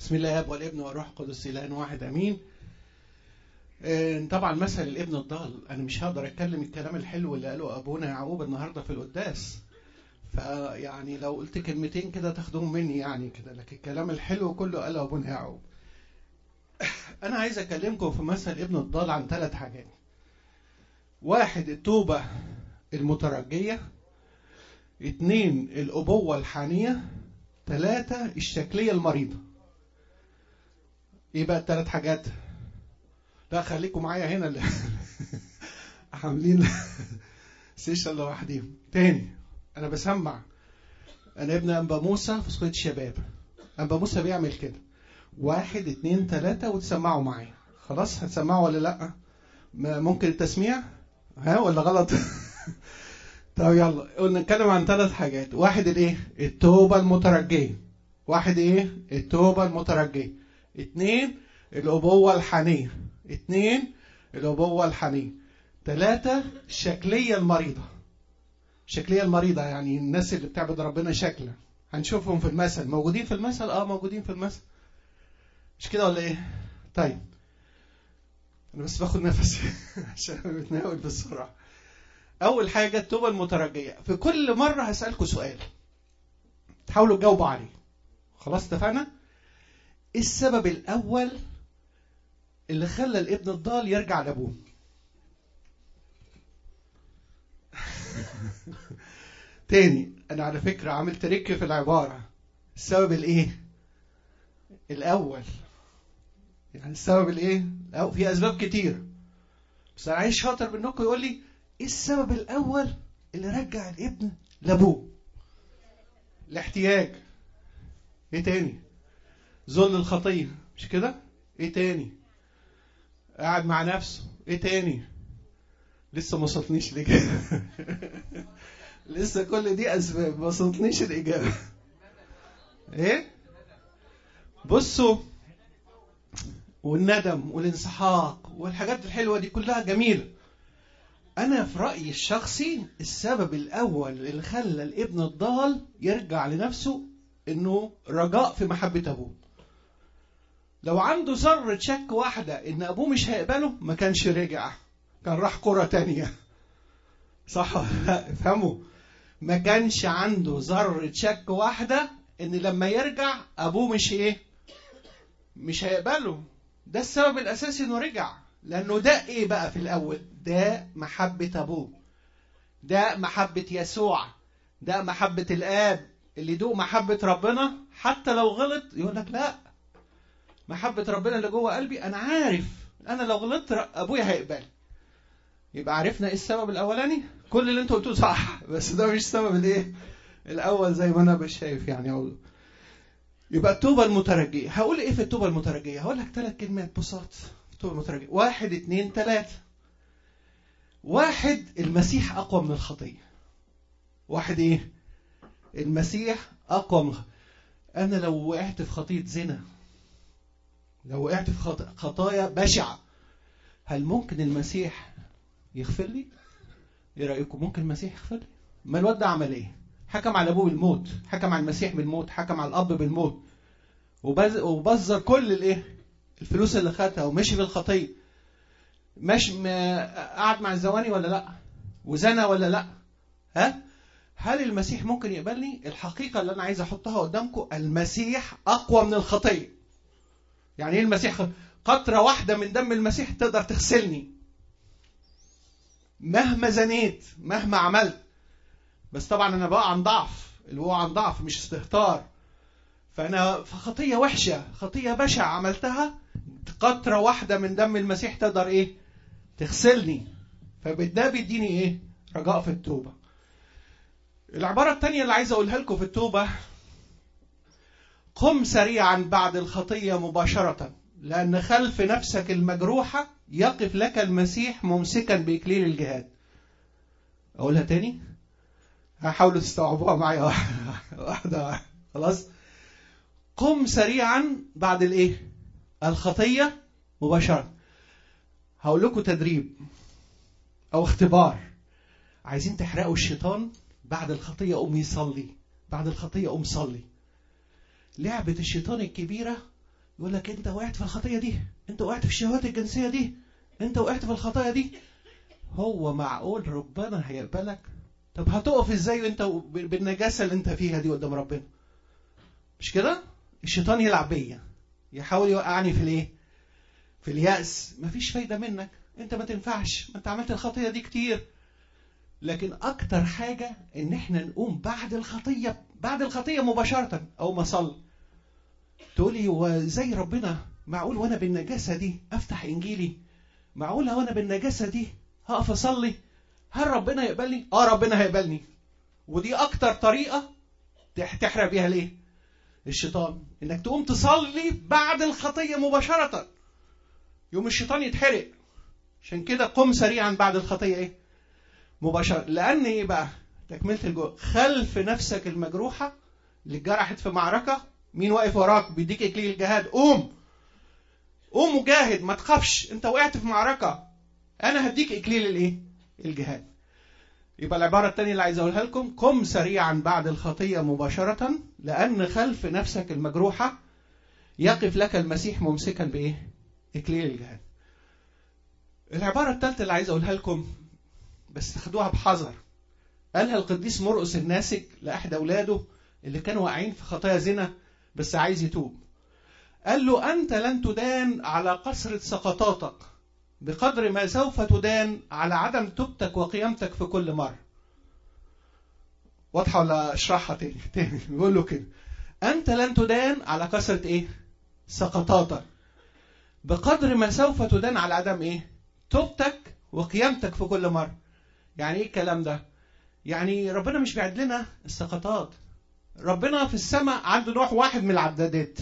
بسم الله الاب والابن والروح القدس الان واحد امين آه، طبعا مثل الابن الضال انا مش هقدر اتكلم الكلام الحلو اللي قاله ابونا يعقوب النهارده في القداس فيعني لو قلت كلمتين كده تاخدوهم مني يعني كده لكن الكلام الحلو كله قاله ابونا يعقوب انا عايز اكلمكم في مثل ابن الضال عن ثلاث حاجات واحد التوبه المترجيه اتنين الابوه الحانيه ثلاثة الشكلية المريضة ايه بقى الثلاث حاجات لا خليكم معايا هنا اللي عاملين سيشن لوحديهم تاني انا بسمع انا ابن انبا موسى في سكوت الشباب انبا موسى بيعمل كده واحد اتنين تلاتة وتسمعوا معايا خلاص هتسمعوا ولا لا ممكن التسميع ها ولا غلط طب يلا قلنا نتكلم عن ثلاث حاجات واحد الايه التوبة المترجية واحد ايه التوبة المترجية اتنين الأبوة الحنية اتنين الأبوة الحنية ثلاثة الشكلية المريضة الشكلية المريضة يعني الناس اللي بتعبد ربنا شكلا هنشوفهم في المثل موجودين في المثل اه موجودين في المثل مش كده ولا ايه طيب انا بس باخد نفسي عشان بتناول بسرعه أول حاجة التوبة المترجية في كل مرة هسألكوا سؤال تحاولوا تجاوبوا عليه خلاص اتفقنا؟ إيه السبب الأول اللي خلى الابن الضال يرجع لأبوه؟ تاني أنا على فكرة عامل تريك في العبارة السبب الإيه؟ الأول يعني السبب الإيه؟ أو في أسباب كتير بس أنا عايز شاطر منكم يقول لي ايه السبب الاول اللي رجع الابن لابوه الاحتياج ايه تاني ذل الخطيه مش كده ايه تاني قاعد مع نفسه ايه تاني لسه ما وصلتنيش الاجابه لسه كل دي اسباب ما وصلتنيش الاجابه ايه بصوا والندم والانسحاق والحاجات الحلوه دي كلها جميله أنا في رأيي الشخصي السبب الأول اللي خلى الابن الضال يرجع لنفسه إنه رجاء في محبة أبوه. لو عنده ذرة شك واحدة إن أبوه مش هيقبله ما كانش رجع، كان راح قرى تانية. صح افهموا؟ ما كانش عنده ذرة شك واحدة إن لما يرجع أبوه مش إيه؟ مش هيقبله. ده السبب الأساسي إنه رجع. لأنه ده إيه بقى في الأول؟ ده محبة أبوه. ده محبة يسوع. ده محبة الآب اللي يدوق محبة ربنا حتى لو غلط يقول لك لا محبة ربنا اللي جوه قلبي أنا عارف أنا لو غلطت أبويا هيقبل. يبقى عرفنا إيه السبب الأولاني؟ كل اللي أنتوا قلتوه صح بس ده مش السبب الإيه؟ الأول زي ما أنا مش شايف يعني أقول. يبقى التوبة المترجية، هقول إيه في التوبة المترجية؟ هقول لك ثلاث كلمات بساط. التوبة المترجية، واحد اثنين ثلاثة. واحد المسيح أقوى من الخطية. واحد إيه؟ المسيح أقوى من الخطية. أنا لو وقعت في خطية زنا لو وقعت في خطايا بشعة هل ممكن المسيح يغفر لي؟ إيه رأيكم؟ ممكن المسيح يغفر لي؟ ما الواد ده عمل إيه؟ حكم على أبوه بالموت، حكم على المسيح بالموت، حكم على الأب بالموت. وبذر كل الإيه؟ الفلوس اللي خدها ومشي في الخطيه ماشي قعد مع الزواني ولا لا وزنى ولا لا ها هل المسيح ممكن يقبلني الحقيقه اللي انا عايز احطها قدامكم المسيح اقوى من الخطيه يعني ايه المسيح قطره واحده من دم المسيح تقدر تغسلني مهما زنيت مهما عملت بس طبعا انا بقى عن ضعف الوقوع عن ضعف مش استهتار فانا في خطيه وحشه خطيه بشعه عملتها قطره واحده من دم المسيح تقدر ايه تغسلني فده بيديني ايه رجاء في التوبه العباره الثانيه اللي عايز اقولها لكم في التوبه قم سريعا بعد الخطيه مباشره لان خلف نفسك المجروحه يقف لك المسيح ممسكا باكليل الجهاد اقولها تاني هحاولوا تستوعبوها معايا واحده واحده خلاص قم سريعا بعد الايه الخطيه مباشره هقول لكم تدريب او اختبار عايزين تحرقوا الشيطان بعد الخطيه قوم يصلي بعد الخطيه قوم صلي لعبه الشيطان الكبيره يقول لك انت وقعت في الخطيه دي انت وقعت في الشهوات الجنسيه دي انت وقعت في الخطايا دي هو معقول ربنا هيقبلك طب هتقف ازاي وانت بالنجاسه اللي انت فيها دي قدام ربنا مش كده الشيطان يلعب بيا يحاول يوقعني في الايه في اليأس مفيش فايدة منك انت ما تنفعش ما انت عملت الخطية دي كتير لكن اكتر حاجة ان احنا نقوم بعد الخطية بعد الخطية مباشرة او ما صلي تقولي وزي ربنا معقول وانا بالنجاسة دي افتح انجيلي معقول وانا بالنجاسة دي هقف اصلي هل ربنا يقبلني اه ربنا هيقبلني ودي اكتر طريقة تحرق بيها ليه الشيطان انك تقوم تصلي بعد الخطية مباشرة يوم الشيطان يتحرق عشان كده قم سريعا بعد الخطية ايه مباشرة لان ايه بقى تكملة الجو خلف نفسك المجروحة اللي اتجرحت في معركة مين واقف وراك بيديك اكليل الجهاد قوم قوم وجاهد ما تخافش انت وقعت في معركة انا هديك اكليل الايه الجهاد يبقى العبارة الثانية اللي عايز أقولها لكم قم سريعا بعد الخطية مباشرة لأن خلف نفسك المجروحة يقف لك المسيح ممسكا بإيه؟ إكليل الجهاد. العبارة الثالثة اللي عايز أقولها لكم بس تاخدوها بحذر. قالها القديس مرقس الناسك لأحد أولاده اللي كانوا واقعين في خطايا زنا بس عايز يتوب. قال له أنت لن تدان على كثرة سقطاتك بقدر ما سوف تدان على عدم توبتك وقيامتك في كل مرة واضحة ولا اشرحها تاني تاني بيقول له كده أنت لن تدان على كثرة إيه سقطاتك بقدر ما سوف تدان على عدم إيه توبتك وقيامتك في كل مرة يعني إيه الكلام ده يعني ربنا مش بيعد لنا السقطات ربنا في السماء عنده نوع واحد من العدادات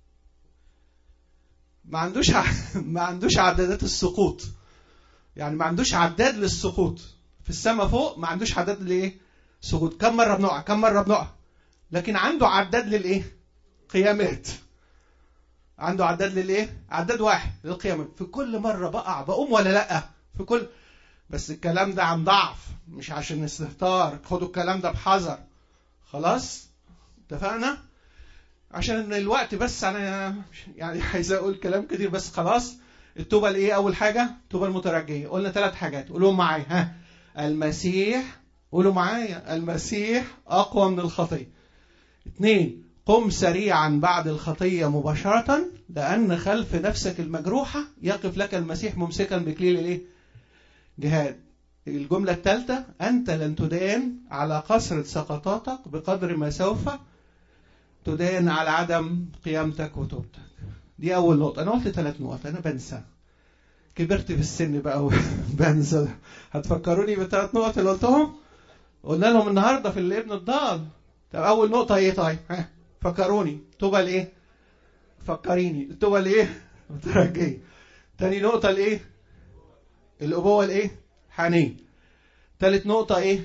ما عندوش ما عندوش عدادات السقوط يعني ما عندوش عداد للسقوط في السماء فوق ما عندوش عداد لايه سقوط كم مره بنقع كم مره بنقع لكن عنده عداد للايه قيامات عنده عداد للايه عداد واحد للقيامات في كل مره بقع بقوم ولا لا في كل بس الكلام ده عن ضعف مش عشان استهتار خدوا الكلام ده بحذر خلاص اتفقنا عشان الوقت بس انا يعني عايز اقول كلام كتير بس خلاص التوبه الايه اول حاجه التوبه المترجيه قلنا ثلاث حاجات قولوا معايا ها المسيح قولوا معايا المسيح اقوى من الخطيه اثنين قم سريعا بعد الخطيه مباشره لان خلف نفسك المجروحه يقف لك المسيح ممسكا بكليل الايه جهاد الجمله الثالثه انت لن تدان على كثره سقطاتك بقدر ما سوف تدان على عدم قيامتك وتوبتك دي أول نقطة أنا قلت ثلاث نقط أنا بنسى كبرت في السن بقى وبنسى هتفكروني بالثلاث نقط اللي قلتهم قلنا لهم النهارده في الابن الضال طب أول نقطة إيه طيب ها فكروني توبة لإيه فكريني التوبة لإيه مترجية تاني نقطة لإيه الأبوة لإيه حنين تالت نقطة إيه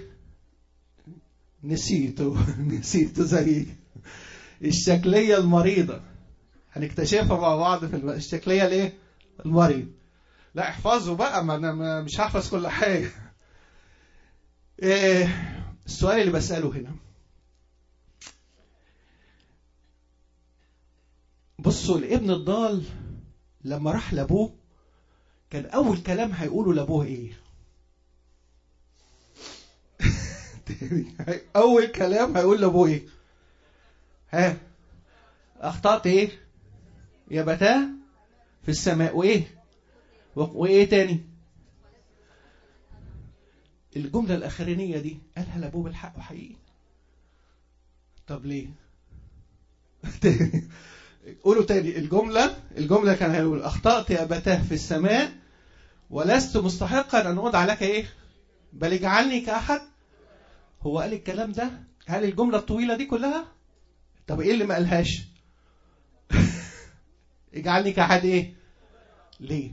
نسيته نسيته زي الشكلية المريضة هنكتشفها مع بعض في الم... الشكلية الايه؟ المريض لا احفظوا بقى ما انا مش هحفظ كل حاجة إيه السؤال اللي بسأله هنا بصوا الابن الضال لما راح لابوه كان اول كلام هيقوله لابوه ايه اول كلام هيقول لابوه ايه ها اخطأت ايه يا بتاه في السماء وايه وايه تاني الجملة الأخرانية دي قالها لأبوه بالحق وحقيقي طب ليه قولوا تاني الجملة الجملة كان هيقول أخطأت يا أبتاه في السماء ولست مستحقا أن أدعى لك إيه بل اجعلني كأحد هو قال الكلام ده هل الجملة الطويلة دي كلها طب ايه اللي ما قالهاش اجعلني كأحد ايه ليه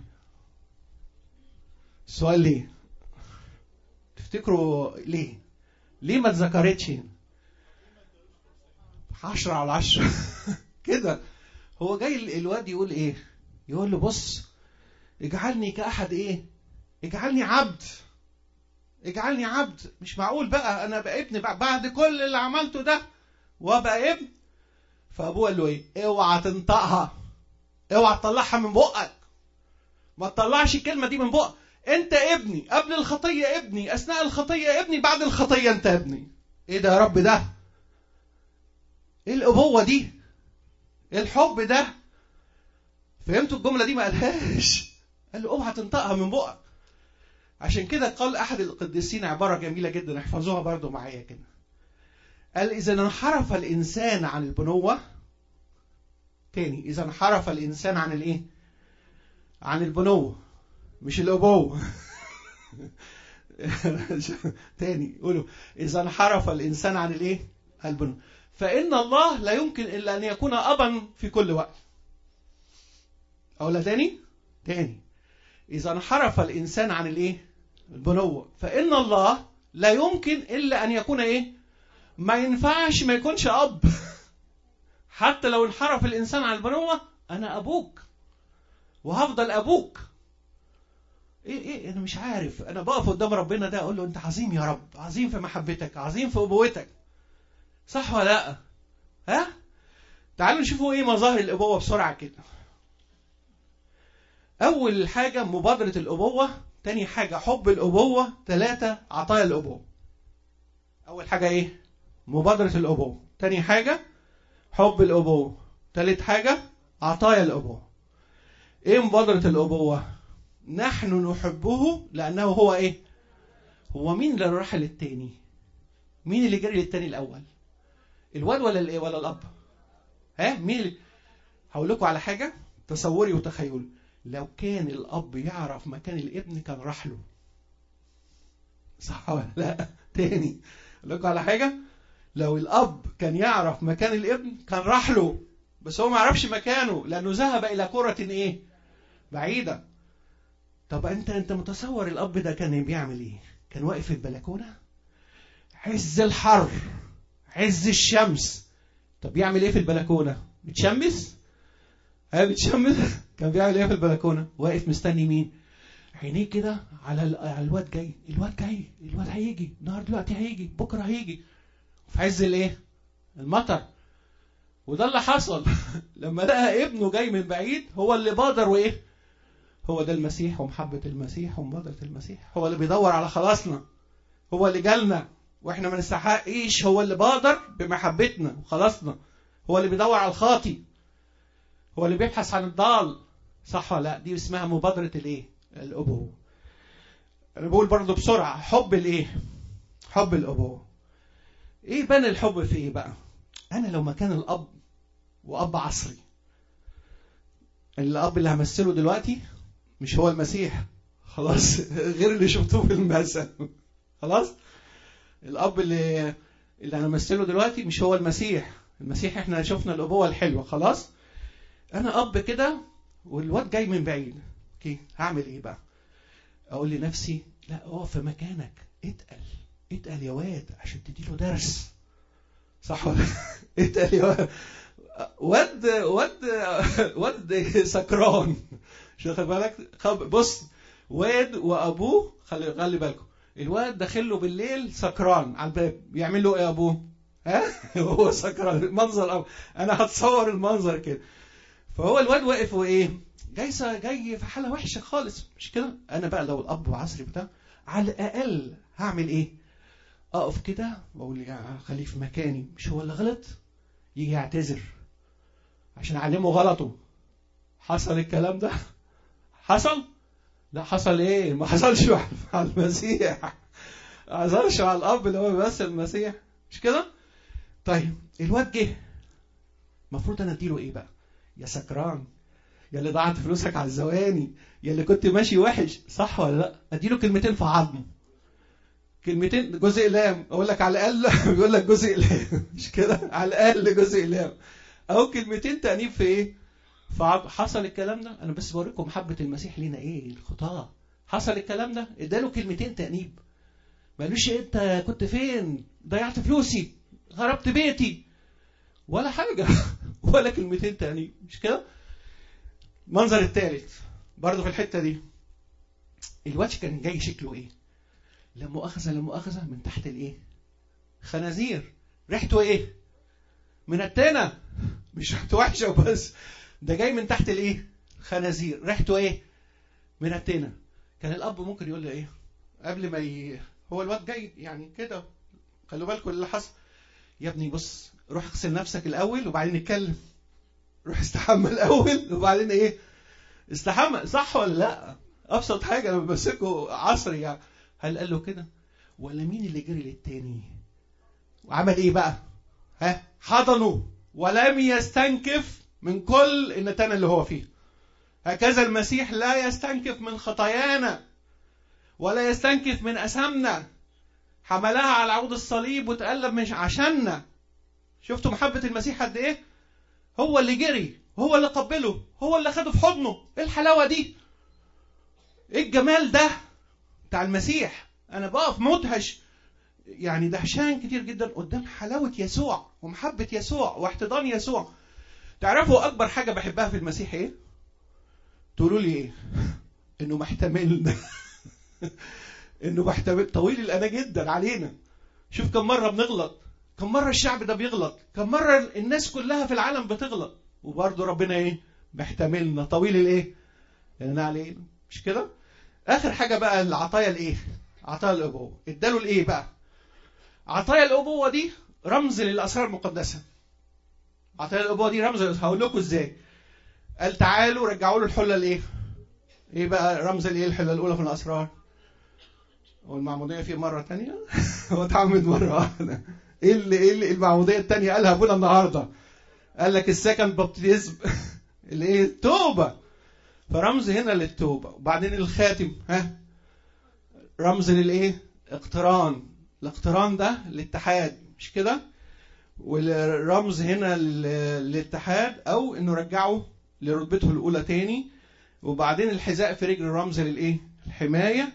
السؤال ليه تفتكروا ليه ليه ما اتذكرتش هنا عشرة على عشرة كده هو جاي الواد يقول ايه يقول له بص اجعلني كأحد ايه اجعلني عبد اجعلني عبد مش معقول بقى انا بقى ابن بقى بعد كل اللي عملته ده وابقى ابن فابوه قال له ايه اوعى تنطقها اوعى تطلعها من بقك ما تطلعش الكلمه دي من بقك انت ابني قبل الخطيه ابني اثناء الخطيه ابني بعد الخطيه انت ابني ايه ده يا رب ده ايه الابوه دي ايه الحب ده فهمتوا الجمله دي ما قالهاش قال له اوعى تنطقها من بقك عشان كده قال احد القديسين عباره جميله جدا احفظوها برضو معايا كده قال اذا انحرف الانسان عن البنوه تاني اذا انحرف الانسان عن الايه عن البنوه مش الابوه تاني قولوا اذا انحرف الانسان عن الايه البنوه فان الله لا يمكن الا ان يكون ابا في كل وقت اقولها تاني تاني اذا انحرف الانسان عن الايه البنوه فان الله لا يمكن الا ان يكون ايه ما ينفعش ما يكونش اب حتى لو انحرف الانسان عن البنوه انا ابوك وهفضل ابوك ايه ايه انا مش عارف انا بقف قدام ربنا ده اقول له انت عظيم يا رب عظيم في محبتك عظيم في ابوتك صح ولا لا ها تعالوا نشوفوا ايه مظاهر الابوه بسرعه كده اول حاجه مبادره الابوه تاني حاجه حب الابوه ثلاثه عطايا الابوه اول حاجه ايه مبادره الابوه تاني حاجه حب الابوه ثالث حاجه عطايا الابوه ايه مبادره الابوه نحن نحبه لانه هو ايه هو مين اللي راح للتاني مين اللي جري للتاني الاول الواد ولا الايه ولا الاب ها مين اللي هقول لكم على حاجه تصوري وتخيلي لو كان الاب يعرف مكان الابن كان راح له صح ولا لا تاني اقول لكم على حاجه لو الاب كان يعرف مكان الابن كان راح له بس هو ما يعرفش مكانه لانه ذهب الى كره ايه بعيده طب انت انت متصور الاب ده كان بيعمل ايه كان واقف في البلكونه عز الحر عز الشمس طب يعمل ايه في البلكونه بتشمس ها بتشمس كان بيعمل ايه في البلكونه واقف مستني مين عينيه كده على ال- على الواد جاي الواد جاي الواد هيجي النهار دلوقتي هيجي بكره هيجي في عز الايه المطر وده اللي حصل لما لقى ابنه جاي من بعيد هو اللي بادر وايه هو ده المسيح ومحبة المسيح ومبادرة المسيح هو اللي بيدور على خلاصنا هو اللي جالنا واحنا ما نستحقش هو اللي بادر بمحبتنا وخلاصنا هو اللي بيدور على الخاطي هو اللي بيبحث عن الضال صح ولا لا دي اسمها مبادرة الايه الابوة انا بقول برضو بسرعة حب الايه حب الابوة ايه بان الحب في ايه بقى انا لو مكان الاب واب عصري الاب اللي همثله دلوقتي مش هو المسيح خلاص غير اللي شفتوه في المثل خلاص الاب اللي اللي هنمثله دلوقتي مش هو المسيح المسيح احنا شفنا الابوه الحلوه خلاص انا اب كده والواد جاي من بعيد اوكي هعمل ايه بقى اقول لنفسي لا اقف في مكانك اتقل اتقل يا واد عشان تديله درس صح ولا اتقل يا واد واد واد واد سكران مش واخد بالك خب بص واد وابوه خلي خلي بالكم الواد داخل له بالليل سكران على الباب بيعمل له ايه يا ابوه ها هو سكران منظر أبو. انا هتصور المنظر كده فهو الواد واقف وايه جاي س- جاي في حاله وحشه خالص مش كده انا بقى لو الاب عصري بتاع على الاقل هعمل ايه اقف كده واقول يا خليه في مكاني مش هو اللي غلط يجي يعتذر عشان اعلمه غلطه حصل الكلام ده حصل لا حصل ايه ما حصلش مع المسيح ما حصلش مع الاب اللي هو بيمثل المسيح مش كده طيب الواد جه المفروض انا اديله ايه بقى يا سكران يا اللي ضيعت فلوسك على الزواني يا اللي كنت ماشي وحش صح ولا لا اديله كلمتين في عظمه كلمتين جزء لام اقول لك على الاقل بيقول لك جزء لام مش كده على الاقل جزء لام او كلمتين تانيب في ايه فعب- حصل الكلام ده انا بس بوريكم محبه المسيح لينا ايه الخطاه حصل الكلام ده اداله كلمتين تانيب ما قالوش انت كنت فين ضيعت فلوسي خربت بيتي ولا حاجه ولا كلمتين تانيب مش كده المنظر الثالث برضه في الحته دي الواد كان جاي شكله ايه لا مؤاخذه لا مؤاخذه من تحت الايه خنازير ريحته ايه منتنه مش ريحته وحشه وبس ده جاي من تحت الايه خنازير ريحته ايه منتنه كان الاب ممكن يقول له ايه قبل ما ي... هو الواد جاي يعني كده خلوا بالكم اللي حصل يا ابني بص روح اغسل نفسك الاول وبعدين نتكلم روح استحمى الاول وبعدين ايه استحمى صح ولا لا ابسط حاجه لما بمسكه عصري يعني هل قال له كده ولا مين اللي جري للتاني وعمل ايه بقى ها حضنه ولم يستنكف من كل النتانة اللي هو فيه هكذا المسيح لا يستنكف من خطايانا ولا يستنكف من أسامنا حملها على عود الصليب وتألم مش عشاننا شفتوا محبة المسيح قد إيه هو اللي جري هو اللي قبله هو اللي خده في حضنه ايه الحلاوة دي ايه الجمال ده بتاع المسيح انا بقف مدهش يعني دهشان كتير جدا قدام حلاوة يسوع ومحبة يسوع واحتضان يسوع تعرفوا أكبر حاجة بحبها في المسيح إيه؟ تقولوا لي إيه؟ إنه محتملنا إنه محتمل طويل الأنا جدا علينا شوف كم مرة بنغلط كم مرة الشعب ده بيغلط كم مرة الناس كلها في العالم بتغلط وبرضه ربنا إيه؟ محتملنا طويل الإيه؟ لأن علينا مش كده؟ آخر حاجة بقى العطايا الإيه؟ عطايا الأبوة اداله الإيه بقى؟ عطايا الأبوة دي رمز للأسرار المقدسة. عطايا الأبوة دي رمز هقول لكم إزاي. قال تعالوا رجعوا له الحلة الإيه؟ إيه بقى رمز الإيه الحلة الأولى في الأسرار؟ والمعمودية في مرة تانية؟ هو اتعمد مرة واحدة. إيه اللي إيه اللي المعمودية التانية قالها أبونا النهاردة؟ قال لك السكند بابتيزم الإيه؟ التوبة. فرمز هنا للتوبة، وبعدين الخاتم ها؟ رمز للإيه؟ اقتران الاقتران ده الاتحاد مش كده والرمز هنا للاتحاد او انه رجعه لرتبته الاولى تاني وبعدين الحذاء في رجل رمز للايه الحمايه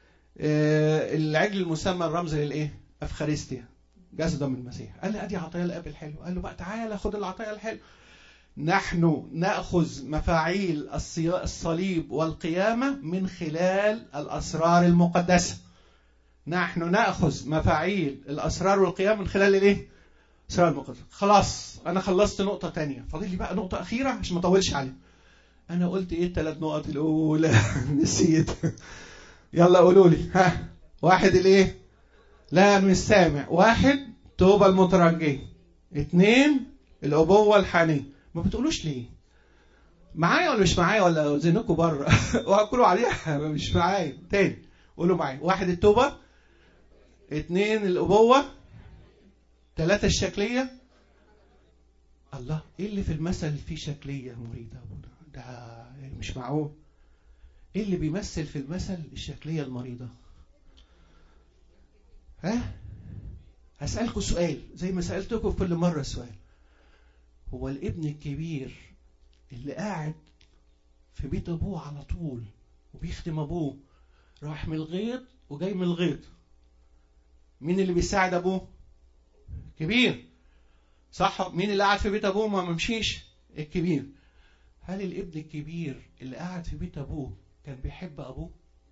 آه العجل المسمى الرمز للايه افخارستيا جسد من المسيح قال لي ادي عطايا الاب الحلو قال له بقى تعالى خد العطايا الحلو نحن ناخذ مفاعيل الصليب والقيامه من خلال الاسرار المقدسه نحن ناخذ مفاعيل الاسرار والقيام من خلال الايه؟ اسرار المقدسه. خلاص انا خلصت نقطه تانية فاضل لي بقى نقطه اخيره عشان ما اطولش عليها. انا قلت ايه الثلاث نقط الاولى نسيت. يلا قولوا لي ها واحد الايه؟ لا مش سامع واحد توبه المترجيه. اثنين الابوه الحنيه. ما بتقولوش ليه؟ معايا ولا مش معايا ولا زينكم بره؟ وهكلوا عليها مش معايا. تاني قولوا معايا واحد التوبه اثنين الأبوة ثلاثة الشكلية الله ايه اللي في المثل فيه شكلية مريدة أبونا ده مش معقول ايه اللي بيمثل في المثل الشكلية المريضة ها هسألكم سؤال زي ما سألتكم كل مرة سؤال هو الابن الكبير اللي قاعد في بيت أبوه على طول وبيخدم أبوه راح من الغيط وجاي من الغيط مين اللي بيساعد ابوه كبير صح مين اللي قاعد في بيت ابوه ما ممشيش الكبير هل الابن الكبير اللي قاعد في بيت ابوه كان بيحب ابوه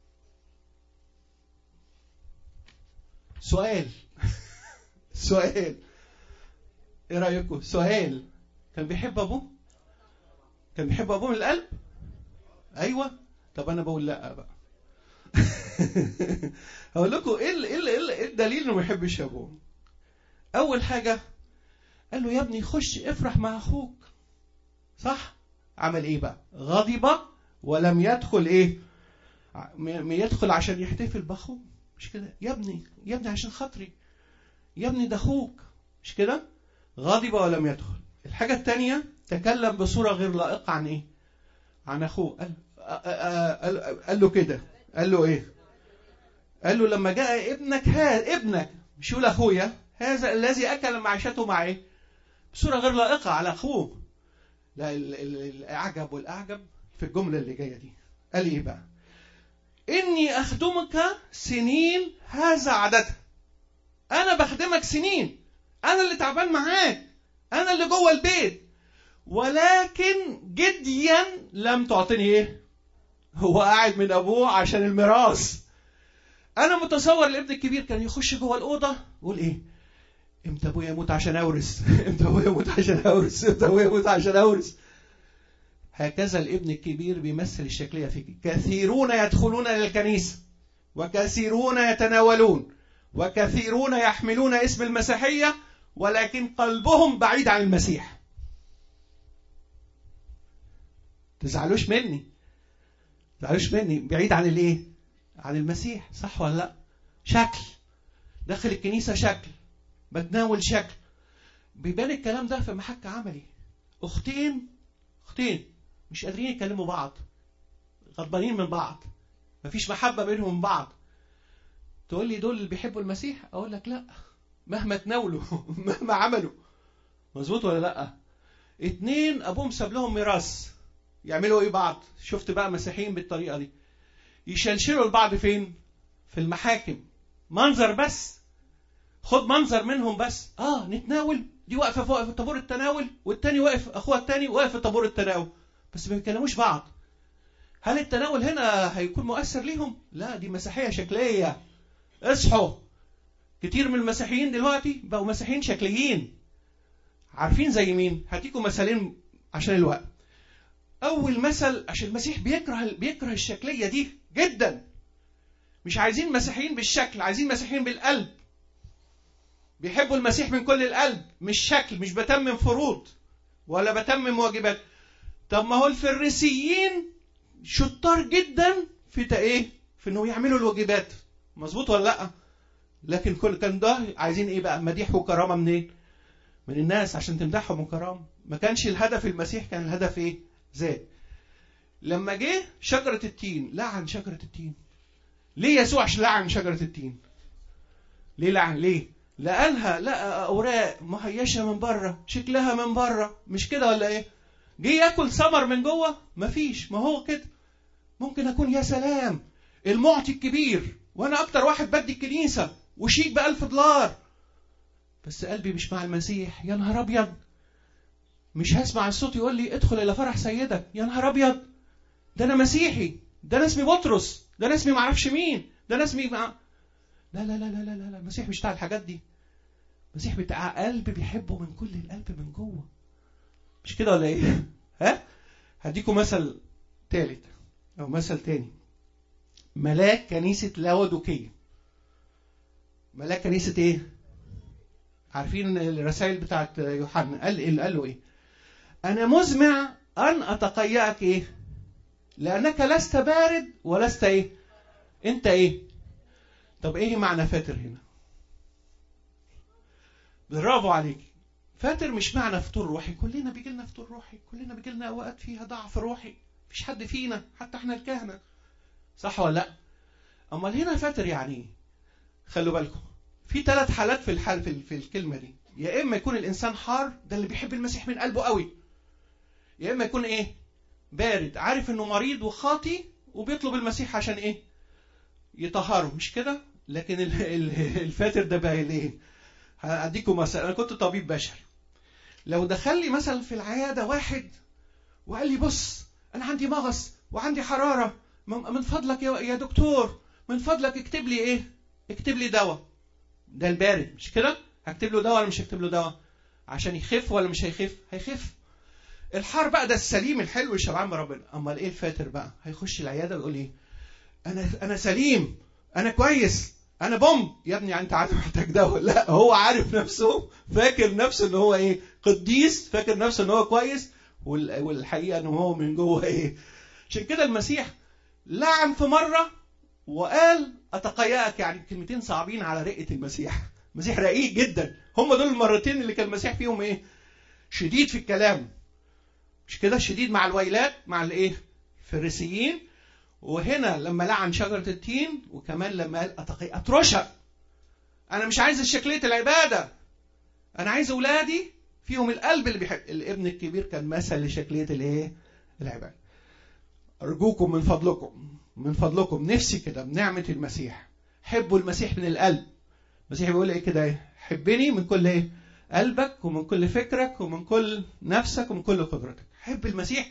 سؤال سؤال ايه رايكم سؤال كان بيحب ابوه كان بيحب ابوه من القلب ايوه طب انا بقول لا بقى هقول لكم ايه ايه ايه الدليل انه ما يحبش ابوه اول حاجه قال له يا ابني خش افرح مع اخوك صح عمل ايه بقى غضب ولم يدخل ايه يدخل عشان يحتفل باخوه مش كده يا ابني يا ابني عشان خاطري يا ابني ده اخوك مش كده غضب ولم يدخل الحاجه الثانيه تكلم بصوره غير لائقه عن ايه عن اخوه قال قال, قال له كده قال له ايه قال له لما جاء ابنك ها ابنك مش يقول اخويا هذا الذي اكل معيشته مع ايه بصوره غير لائقه على اخوه لا الاعجب والاعجب في الجمله اللي جايه دي قال ايه بقى اني اخدمك سنين هذا عددها انا بخدمك سنين انا اللي تعبان معاك انا اللي جوه البيت ولكن جديا لم تعطيني ايه هو قاعد من ابوه عشان الميراث انا متصور الابن الكبير كان يخش جوه الاوضه يقول ايه امتى ابويا يموت عشان اورث امتى ابويا يموت عشان اورث امتى ابويا يموت عشان اورث هكذا الابن الكبير بيمثل الشكلية فيك كثيرون يدخلون إلى الكنيسة وكثيرون يتناولون وكثيرون يحملون اسم المسيحية ولكن قلبهم بعيد عن المسيح تزعلوش مني تزعلوش مني بعيد عن الايه عن المسيح صح ولا لا شكل داخل الكنيسة شكل بتناول شكل بيبان الكلام ده في محك عملي اختين اختين مش قادرين يكلموا بعض غضبانين من بعض مفيش محبة بينهم من بعض تقول لي دول اللي بيحبوا المسيح اقول لك لا مهما تناولوا مهما عملوا مظبوط ولا لا اتنين ابوهم ساب لهم ميراث يعملوا ايه بعض شفت بقى مسيحيين بالطريقه دي يشلشلوا البعض فين في المحاكم منظر بس خد منظر منهم بس اه نتناول دي واقفه فوق في طابور التناول والتاني واقف اخوها التاني واقف في طابور التناول بس ما بيتكلموش بعض هل التناول هنا هيكون مؤثر ليهم لا دي مسيحيه شكليه اصحوا كتير من المسيحيين دلوقتي بقوا مسيحيين شكليين عارفين زي مين هديكم مثالين عشان الوقت اول مثل عشان المسيح بيكره بيكره الشكليه دي جدا مش عايزين مسيحيين بالشكل عايزين مسيحيين بالقلب بيحبوا المسيح من كل القلب مش شكل مش بتمم فروض ولا بتمم واجبات طب ما هو الفريسيين شطار جدا في ايه في انه يعملوا الواجبات مظبوط ولا لا لكن كل كان ده عايزين ايه بقى مديح وكرامه منين من الناس عشان تمدحهم وكرامه ما كانش الهدف المسيح كان الهدف ايه زاد لما جه شجره التين لعن شجره التين ليه يسوع لعن شجره التين ليه لعن ليه لقالها لقى اوراق مهيشه من بره شكلها من بره مش كده ولا ايه جه ياكل ثمر من جوه مفيش ما هو كده ممكن اكون يا سلام المعطي الكبير وانا اكتر واحد بدي الكنيسه وشيك بألف دولار بس قلبي مش مع المسيح يا نهار ابيض مش هسمع الصوت يقول لي ادخل الى فرح سيدك يا نهار ابيض ده انا مسيحي ده انا اسمي بطرس ده انا اسمي معرفش مين ده انا اسمي مع... لا لا لا لا لا لا المسيح مش بتاع الحاجات دي المسيح بتاع قلب بيحبه من كل القلب من جوه مش كده ولا ايه ها هديكم مثل ثالث او مثل تاني ملاك كنيسة لاودوكية ملاك كنيسة ايه عارفين الرسائل بتاعت يوحنا قال ايه قال له ايه انا مزمع ان اتقيأك ايه لانك لست بارد ولست ايه انت ايه طب ايه معنى فاتر هنا برافو عليك فاتر مش معنى فطور روحي كلنا بيجي لنا فطور روحي كلنا بيجي لنا اوقات فيها ضعف روحي مفيش حد فينا حتى احنا الكهنه صح ولا لا امال هنا فاتر يعني ايه خلوا بالكم في ثلاث حالات في الحال في, في الكلمه دي يا اما يكون الانسان حار ده اللي بيحب المسيح من قلبه قوي يا اما يكون ايه بارد عارف انه مريض وخاطي وبيطلب المسيح عشان ايه يطهره مش كده لكن الفاتر ده بقى ايه هديكم مثلا انا كنت طبيب بشري لو دخل لي مثلا في العياده واحد وقال لي بص انا عندي مغص وعندي حراره من فضلك يا دكتور من فضلك اكتب لي ايه اكتب لي دواء ده البارد مش كده هكتب له دواء ولا مش هكتب له دواء عشان يخف ولا مش هيخف هيخف الحار بقى ده السليم الحلو الشبعان بربنا امال ايه الفاتر بقى هيخش العياده ويقول ايه انا انا سليم انا كويس انا بوم يا ابني انت عارف محتاج دواء لا هو عارف نفسه فاكر نفسه ان هو ايه قديس فاكر نفسه ان هو كويس والحقيقه ان هو من جوه ايه عشان كده المسيح لعن في مره وقال اتقيأك يعني كلمتين صعبين على رقه المسيح المسيح رقيق جدا هم دول المرتين اللي كان المسيح فيهم ايه شديد في الكلام مش كده شديد مع الويلات مع الايه الفريسيين وهنا لما لعن شجرة التين وكمان لما قال أتقي أترشها أنا مش عايز شكلية العبادة أنا عايز أولادي فيهم القلب اللي بيحب الابن الكبير كان مثل لشكلية الإيه؟ العبادة أرجوكم من فضلكم من فضلكم نفسي كده بنعمة المسيح حبوا المسيح من القلب المسيح بيقول إيه كده إيه؟ حبني من كل إيه؟ قلبك ومن كل فكرك ومن كل نفسك ومن كل قدرتك حب المسيح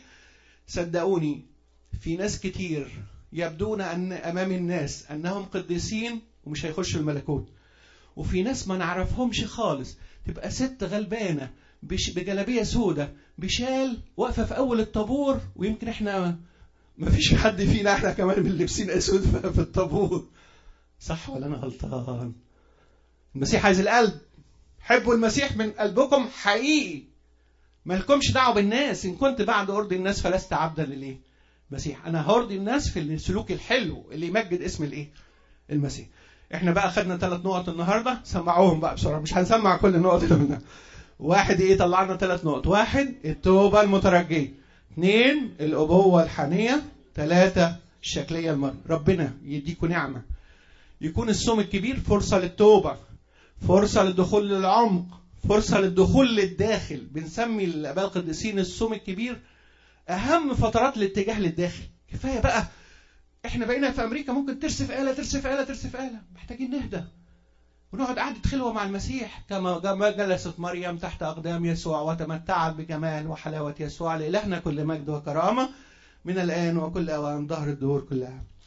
صدقوني في ناس كتير يبدون أن أمام الناس أنهم قديسين ومش هيخشوا الملكوت وفي ناس ما نعرفهمش خالص تبقى ست غلبانة بش بجلابيه سودة بشال واقفه في اول الطابور ويمكن احنا ما فيش حد فينا احنا كمان من لابسين اسود في الطابور صح ولا انا غلطان المسيح عايز القلب حبوا المسيح من قلبكم حقيقي ما لكمش دعوه بالناس ان كنت بعد ارضي الناس فلست عبدا للايه مسيح انا هرضي الناس في السلوك الحلو اللي يمجد اسم الايه المسيح احنا بقى خدنا ثلاث نقط النهارده سمعوهم بقى بسرعه مش هنسمع كل النقط اللي قلناها واحد ايه طلعنا ثلاث نقط واحد التوبه المترجيه اثنين الابوه الحانيه ثلاثه الشكليه المرة ربنا يديكم نعمه يكون الصوم الكبير فرصه للتوبه فرصه للدخول للعمق فرصه للدخول للداخل بنسمي الاباء القديسين الصوم الكبير اهم فترات الاتجاه للداخل كفايه بقى احنا بقينا في امريكا ممكن ترسف آلة ترسف آلة ترسف آلة محتاجين نهدى ونقعد قعدة خلوة مع المسيح كما جلست مريم تحت أقدام يسوع وتمتعت بجمال وحلاوة يسوع لإلهنا كل مجد وكرامة من الآن وكل أوان ظهر الدهور كلها